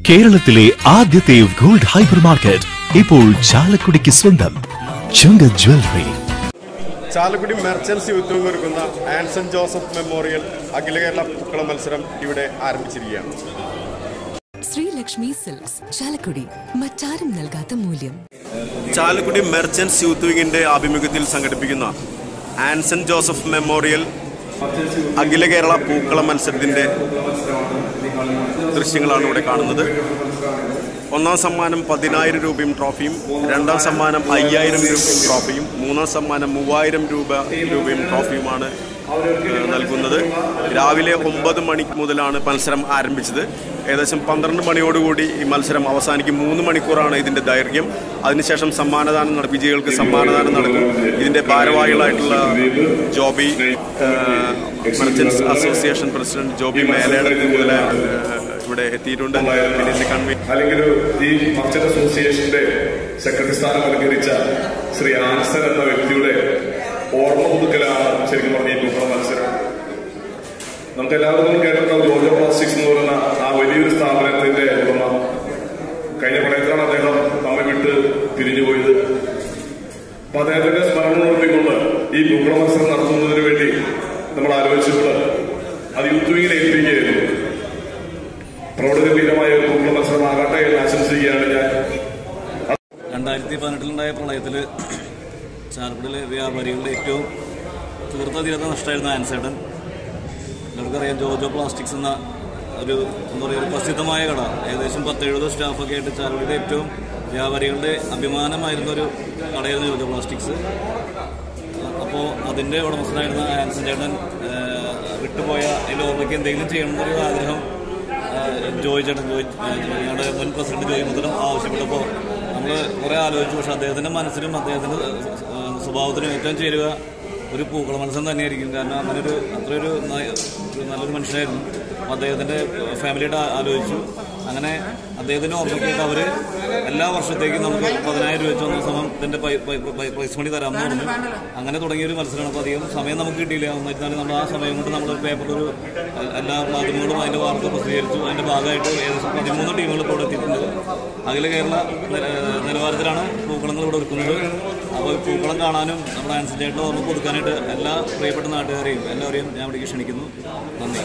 കേരളത്തിലെ ആദ്യത്തെ gold hyper market ഇപ്പോൾ ചാലക്കുടിക്ക് സ്വന്തം ചുങ്ക jewellery Chalakudy merchants youth wing ഒരുക്കുന്ന ആൻസൺ ജോസഫ് മെമ്മോറിയൽ അഖില കേരള പൂക്കള മത്സരം ഇവിടെ ആരംഭിച്ചിരിക്കുകയാണ് ശ്രീലക്ഷ്മി സിൽക്സ് ചാലക്കുടി മറ്റാരും നൽകാത്ത മൂല്യം ചാലക്കുടി മെർച്ചൻസ് യൂത്ത് വിങ്ങിന്റെ ആഭിമുഖ്യത്തിൽ സംഘടിപ്പിക്കുന്ന ആൻസൺ ജോസഫ് മെമ്മോറിയൽ അഖില കേരള പൂക്കള മത്സരത്തിന്റെ ദൃശ്യങ്ങളാണ് ഇവിടെ കാണുന്നത് ഒന്നാം സമ്മാനം പതിനായിരം രൂപയും ട്രോഫിയും രണ്ടാം സമ്മാനം അയ്യായിരം രൂപയും ട്രോഫിയും മൂന്നാം സമ്മാനം മൂവായിരം രൂപ രൂപയും ട്രോഫിയുമാണ് ഏഹ്, നൽകുന്നത് രാവിലെ ഒമ്പത് മണി മുതലാണ് മത്സരം ആരംഭിച്ചത് ഏകദേശം പന്ത്രണ്ട് മണിയോടുകൂടി ഈ മത്സരം അവസാനിക്കും മൂന്ന് മണിക്കൂറാണ് ഇതിന്റെ ദൈർഘ്യം അതിനുശേഷം സമ്മാനദാനം നട വിജയികൾക്ക് സമ്മാനദാനം നടക്കും ഇതിന്റെ ഭാരവാഹികളായിട്ടുള്ള ജോബി ഏഹ്, merchants association president Joby Meledath മുതൽ ഏഹ്, ഇവിടെ എത്തിയിട്ടുണ്ട് പിന്നെ ഇതിന്റെ കൺവീൻ അല്ലെങ്കിൽ ഈ മർച്ചന്റ് അസോസിയേഷന്റെ സെക്രട്ടറി സ്ഥാനം അലങ്കരിച്ച ശ്രീ ആൻസർ എന്ന വ്യക്തിയുടെ ഓർമ്മ പുതുക്കലാണ് ശരിക്കും പറഞ്ഞ ഈ പൂക്കള മത്സരം നമുക്ക് എല്ലാവർക്കും കേട്ടിട്ടുണ്ടാവും ജോർജോ പ്ലാസ്റ്റിക്സ് എന്ന് പറയുന്ന ആ വലിയൊരു സ്ഥാപനത്തിന്റെ ഉടമ കഴിഞ്ഞ പ്രളയത്തിലാണ് അദ്ദേഹം നമ്മെ വിട്ട് പിരിഞ്ഞുപോയത് അപ്പൊ അദ്ദേഹത്തിന്റെ സ്മരണ ഉണർത്തിക്കൊണ്ട് ഈ പൂക്കള മത്സരം നടത്തുന്നതിന് വേണ്ടി നമ്മൾ ആലോചിച്ചപ്പോൾ അത് യൂത്ത് വിങ്ങിനെ ഏൽപ്പിക്കുകയായിരുന്നു പ്രൗഢഗംഭീരമായ ഒരു പൂക്കള മത്സരമാകട്ടെ എന്ന് ആശംസിക്കുകയാണ് ഞാൻ രണ്ടായിരത്തി പതിനെട്ടിലുണ്ടായ പ്രളയത്തിൽ ചാലക്കുടിയിലെ വ്യാപാരികളുടെ ഏറ്റവും തീർത്ത തീർത്ത നഷ്ടമായിരുന്ന ആൻസേഡൻ നിങ്ങൾക്കറിയാം ജോജോ പ്ലാസ്റ്റിക്സ് എന്ന ഒരു എന്താ പറയുക ഒരു പ്രസിദ്ധമായ കട ഏകദേശം പത്തെഴുപത് സ്റ്റാഫൊക്കെ ആയിട്ട് ചാലക്കുടിയിലെ ഏറ്റവും വ്യാപാരികളുടെ അഭിമാനമായിരുന്ന ഒരു കടയായിരുന്നു ജോജോ പ്ലാസ്റ്റിക്സ് അപ്പോൾ അതിൻ്റെ ഉടമസ്ഥനായിരുന്ന ആൻസൺ ചേട്ടൻ ഏഹ്, വിട്ടുപോയ അതിൻ്റെ ഓർമ്മയ്ക്ക് എന്തെങ്കിലും ചെയ്യണമെന്നൊരു ആഗ്രഹം ഏഹ്, ജോയ് ചേട്ടൻ ജോയ് ഏഹ്, ഞങ്ങളുടെ മുൻ പ്രസിഡന്റ് ജോയ് മുദ്രം ആവശ്യപ്പെട്ടപ്പോൾ നമ്മൾ കുറേ ആലോചിച്ചു പക്ഷെ അദ്ദേഹത്തിൻ്റെ മനസ്സിലും അദ്ദേഹത്തിൻ്റെ ഏഹ്, സ്വഭാവത്തിനും ഏറ്റവും ചേരുക ഒരു പൂക്കള മത്സരം തന്നെയായിരിക്കും കാരണം അങ്ങനെ ഒരു അത്രയൊരു ന- ഒരു നല്ലൊരു മനുഷ്യനായിരുന്നു അപ്പോൾ അദ്ദേഹത്തിൻ്റെ ഫാമിലിയായിട്ട് ആ- ആലോചിച്ചു അങ്ങനെ അദ്ദേഹത്തിൻ്റെ ഓർമ്മയ്ക്കായിട്ട് അവർ എല്ലാ വർഷത്തേക്കും നമുക്ക് പതിനായിരം രൂപ വെച്ച് ഒന്നാം സമയം ഇതിൻ്റെ പ്രൈസ് മണി തരാമെന്ന് പറഞ്ഞു അങ്ങനെ തുടങ്ങിയ ഒരു മത്സരമാണ് അപ്പോൾ അധികം സമയം നമുക്ക് കിട്ടിയില്ല എന്ന് വെച്ചാൽ നമ്മൾ ആ സമയം കൊണ്ട് നമ്മൾ പേപ്പറിലൊരു എല്ലാ മാധ്യമങ്ങളും അതിൻ്റെ വാർത്ത പ്രസിദ്ധീകരിച്ചു അതിൻ്റെ ഭാഗമായിട്ട് ഏകദേശം പതിമൂന്ന് ടീമുകൾ ഇപ്പോൾ ഇവിടെ എത്തിയിട്ടുണ്ട് അഖില കേരള നില- നിലവാരത്തിലാണ് പൂക്കളങ്ങൾ ഇവിടെ ഒരുക്കുന്നത് അപ്പോൾ ഈ പൂക്കളം കാണാനും നമ്മുടെ ആൻസിഡായിട്ട് ഓർമ്മ പുതുക്കാനായിട്ട് എല്ലാ പ്രിയപ്പെട്ട നാട്ടുകാരെയും എല്ലാവരെയും ഞാൻ ഇവിടേക്ക് ക്ഷണിക്കുന്നു നന്ദി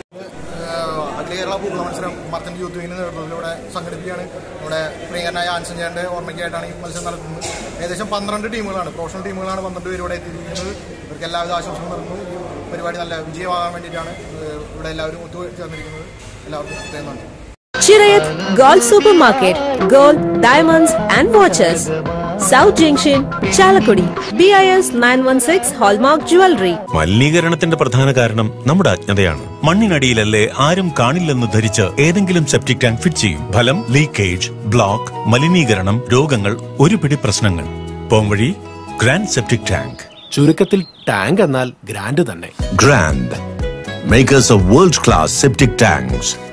അഖില കേരള പൂക്കള മത്സരം മർത്തന്റ് യൂത്ത് വിങ്ങിന്റെ നേതൃത്വത്തിലൂടെ സംഘടിപ്പിക്കുകയാണ് നമ്മുടെ പ്രിയങ്കരനായ ആൻസൺ ചേട്ടന്റെ ഓർമ്മയ്ക്കായിട്ടാണ് ഈ മത്സരം നടക്കുന്നത് ഏകദേശം പന്ത്രണ്ട് ടീമുകളാണ് പ്രൊഫഷണൽ ടീമുകളാണ് പന്ത്രണ്ട് പേര് ഇവിടെ എത്തിയിരിക്കുന്നത് ഇവർക്ക് എല്ലാവിധ ആശംസകളും നൽകുന്നു ഈ പരിപാടി നല്ല വിജയമാകാൻ വേണ്ടിയിട്ടാണ് ഏഹ്, ഇവിടെ എല്ലാവരും ഒത്തുചേർന്നിരിക്കുന്നത് എല്ലാവർക്കും പ്രത്യേകം നന്ദി Chirayat Gold Supermarket, Gold, Diamonds and Watches. South Junction, Chalakudi. BIS 916 Hallmark Jewelry. മലിനീകരണത്തിന്റെ പ്രധാന കാരണം നമ്മുടെ അജ്ഞതയാണ് മണ്ണിനടിയിലല്ലേ ആരും കാണില്ലെന്ന് ധരിച്ച് ഏതെങ്കിലും സെപ്റ്റിക് ടാങ്ക് ഫിറ്റ് ചെയ്യും ഫലം ലീക്കേജ് ബ്ലോക്ക് മലിനീകരണം രോഗങ്ങൾ ഒരു പിടി പ്രശ്നങ്ങൾ പോംവഴി ഗ്രാൻഡ് സെപ്റ്റിക് ടാങ്ക് ചുരുക്കത്തിൽ ടാങ്ക് എന്നാൽ ഗ്രാൻഡ് തന്നെ grand makers of world class septic tanks